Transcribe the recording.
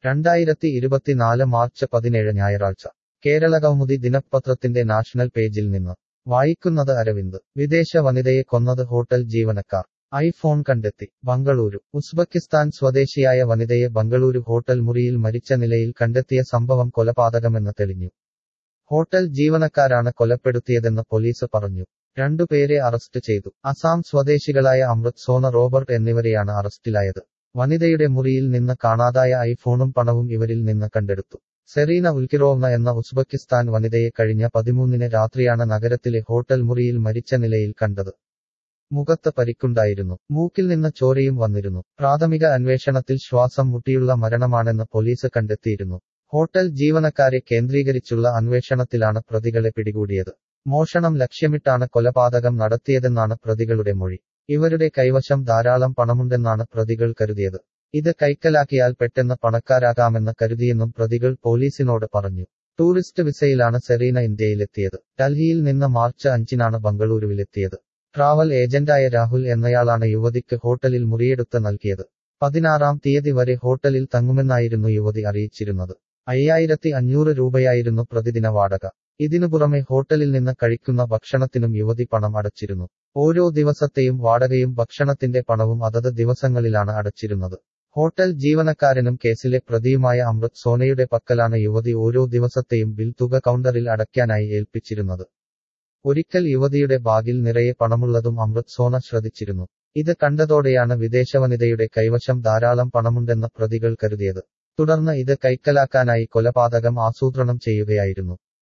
രണ്ടായിരത്തി ഇരുപത്തിനാല് മാർച്ച് പതിനേഴ് ഞായറാഴ്ച കേരളകൗമുദി ദിനപത്രത്തിന്റെ നാഷണൽ പേജിൽ നിന്ന് വായിക്കുന്നത് അരവിന്ദ് വിദേശ വനിതയെ കൊന്നത് ഹോട്ടൽ ജീവനക്കാർ ഐഫോൺ കണ്ടെത്തി ബംഗളൂരു ഉസ്ബെക്കിസ്ഥാൻ സ്വദേശിയായ വനിതയെ ബംഗളൂരു ഹോട്ടൽ മുറിയിൽ മരിച്ച നിലയിൽ കണ്ടെത്തിയ സംഭവം കൊലപാതകമെന്ന് തെളിഞ്ഞു ഹോട്ടൽ ജീവനക്കാരാണ് കൊലപ്പെടുത്തിയതെന്ന് പോലീസ് പറഞ്ഞു രണ്ടുപേരെ അറസ്റ്റ് ചെയ്തു അസാം സ്വദേശികളായ അമൃത് സോന റോബർട്ട് എന്നിവരെയാണ് അറസ്റ്റിലായത് വനിതയുടെ മുറിയിൽ നിന്ന് കാണാതായ ഐഫോണും പണവും ഇവരിൽ നിന്ന് കണ്ടെടുത്തു സെറീന ഉൽക്കിറോവ്ന എന്ന ഉസ്ബെക്കിസ്ഥാൻ വനിതയെ കഴിഞ്ഞ പതിമൂന്നിന് രാത്രിയാണ് നഗരത്തിലെ ഹോട്ടൽ മുറിയിൽ മരിച്ച നിലയിൽ കണ്ടത് മുഖത്ത് പരിക്കുണ്ടായിരുന്നു മൂക്കിൽ നിന്ന് ചോരയും വന്നിരുന്നു പ്രാഥമിക അന്വേഷണത്തിൽ ശ്വാസം മുട്ടിയുള്ള മരണമാണെന്ന് പോലീസ് കണ്ടെത്തിയിരുന്നു ഹോട്ടൽ ജീവനക്കാരെ കേന്ദ്രീകരിച്ചുള്ള അന്വേഷണത്തിലാണ് പ്രതികളെ പിടികൂടിയത് മോഷണം ലക്ഷ്യമിട്ടാണ് കൊലപാതകം നടത്തിയതെന്നാണ് പ്രതികളുടെ മൊഴി ഇവരുടെ കൈവശം ധാരാളം പണമുണ്ടെന്നാണ് പ്രതികൾ കരുതിയത് ഇത് കൈക്കലാക്കിയാൽ പെട്ടെന്ന് പണക്കാരാകാമെന്ന് കരുതിയെന്നും പ്രതികൾ പോലീസിനോട് പറഞ്ഞു ടൂറിസ്റ്റ് വിസയിലാണ് സെറീന ഇന്ത്യയിലെത്തിയത് ഡൽഹിയിൽ നിന്ന് മാർച്ച് അഞ്ചിനാണ് ബംഗളൂരുവിലെത്തിയത് ട്രാവൽ ഏജന്റായ രാഹുൽ എന്നയാളാണ് യുവതിക്ക് ഹോട്ടലിൽ മുറിയെടുത്ത് നൽകിയത് പതിനാറാം തീയതി വരെ ഹോട്ടലിൽ തങ്ങുമെന്നായിരുന്നു യുവതി അറിയിച്ചിരുന്നത് അയ്യായിരത്തി അഞ്ഞൂറ് രൂപയായിരുന്നു പ്രതിദിന വാടക ഇതിനു പുറമെ ഹോട്ടലിൽ നിന്ന് കഴിക്കുന്ന ഭക്ഷണത്തിനും യുവതി പണം അടച്ചിരുന്നു ഓരോ ദിവസത്തെയും വാടകയും ഭക്ഷണത്തിന്റെ പണവും അതത് ദിവസങ്ങളിലാണ് അടച്ചിരുന്നത് ഹോട്ടൽ ജീവനക്കാരനും കേസിലെ പ്രതിയുമായ അമൃത് സോനയുടെ പക്കലാണ് യുവതി ഓരോ ദിവസത്തെയും ബിൽ തുക കൗണ്ടറിൽ അടയ്ക്കാനായി ഏൽപ്പിച്ചിരുന്നത് ഒരിക്കൽ യുവതിയുടെ ബാഗിൽ നിറയെ പണമുള്ളതും അമൃത് സോന ശ്രദ്ധിച്ചിരുന്നു ഇത് കണ്ടതോടെയാണ് വിദേശവനിതയുടെ കൈവശം ധാരാളം പണമുണ്ടെന്ന് പ്രതികൾ കരുതിയത് തുടർന്ന് ഇത് കൈക്കലാക്കാനായി കൊലപാതകം ആസൂത്രണം ചെയ്യുകയായിരുന്നു